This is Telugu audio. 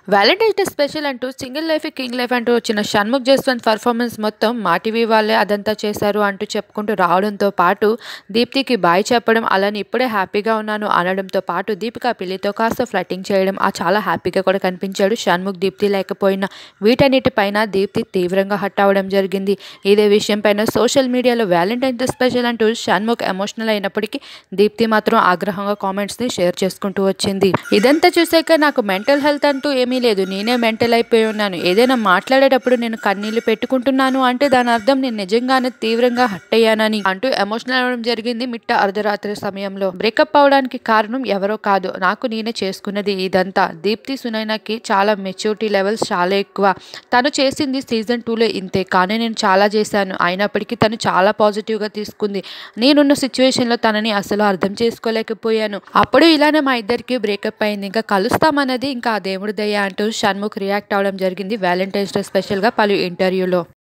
వ్యాలంటైన్స్ డే స్పెషల్ అంటూ సింగిల్ లైఫ్ కింగ్ లైఫ్ అంటూ వచ్చిన షణ్ముఖ్ జస్వంత్ పర్ఫార్మెన్స్ మొత్తం మా టీవీ వాళ్ళే అదంతా చేశారు అంటూ చెప్పుకుంటూ రావడంతో పాటు దీప్తికి బాయ్ చెప్పడం అలానే ఇప్పుడే హ్యాపీగా ఉన్నాను అనడంతో పాటు దీపిక పిల్లితో కాస్త ఫ్లటింగ్ చేయడం ఆ చాలా హ్యాపీగా కూడా కనిపించాడు షణ్ముఖ్ దీప్తి లేకపోయినా వీటన్నిటిపైన దీప్తి తీవ్రంగా హట్ అవ్వడం జరిగింది ఇదే విషయం పైన సోషల్ మీడియాలో వ్యాలంటైన్స్ డే స్పెషల్ అంటూ షణ్ముఖ్ ఎమోషనల్ అయినప్పటికీ దీప్తి మాత్రం ఆగ్రహంగా కామెంట్స్ని షేర్ చేసుకుంటూ వచ్చింది ఇదంతా చూసాక నాకు మెంటల్ హెల్త్ అంటూ ఏమీ లేదు నేనే మెంటల్ అయిపోయి ఉన్నాను ఏదైనా మాట్లాడేటప్పుడు నేను కన్నీళ్లు పెట్టుకుంటున్నాను అంటే దాని అర్థం నేను నిజంగానే తీవ్రంగా హట్ అయ్యానని అంటూ ఎమోషనల్ అవ్వడం జరిగింది మిట్ట అర్ధరాత్రి సమయంలో బ్రేకప్ అవడానికి కారణం ఎవరో కాదు నాకు నేనే చేసుకున్నది ఇదంతా దీప్తి సునైనాకి చాలా మెచ్యూరిటీ లెవెల్స్ చాలా ఎక్కువ తను చేసింది సీజన్ టూలో ఇంతే కానీ నేను చాలా చేశాను అయినప్పటికీ తను చాలా పాజిటివ్గా తీసుకుంది నేనున్న సిచ్యువేషన్లో తనని అసలు అర్థం చేసుకోలేకపోయాను అప్పుడు ఇలానే మా ఇద్దరికి బ్రేకప్ అయింది ఇంకా కలుస్తామన్నది ఇంకా ఆ దేవుడి దయ అంటూ షణ్ముఖ్ రియాక్ట్ అవ్వడం జరిగింది వ్యాలంటైన్స్ డే స్పెషల్గా పలు ఇంటర్వ్యూలో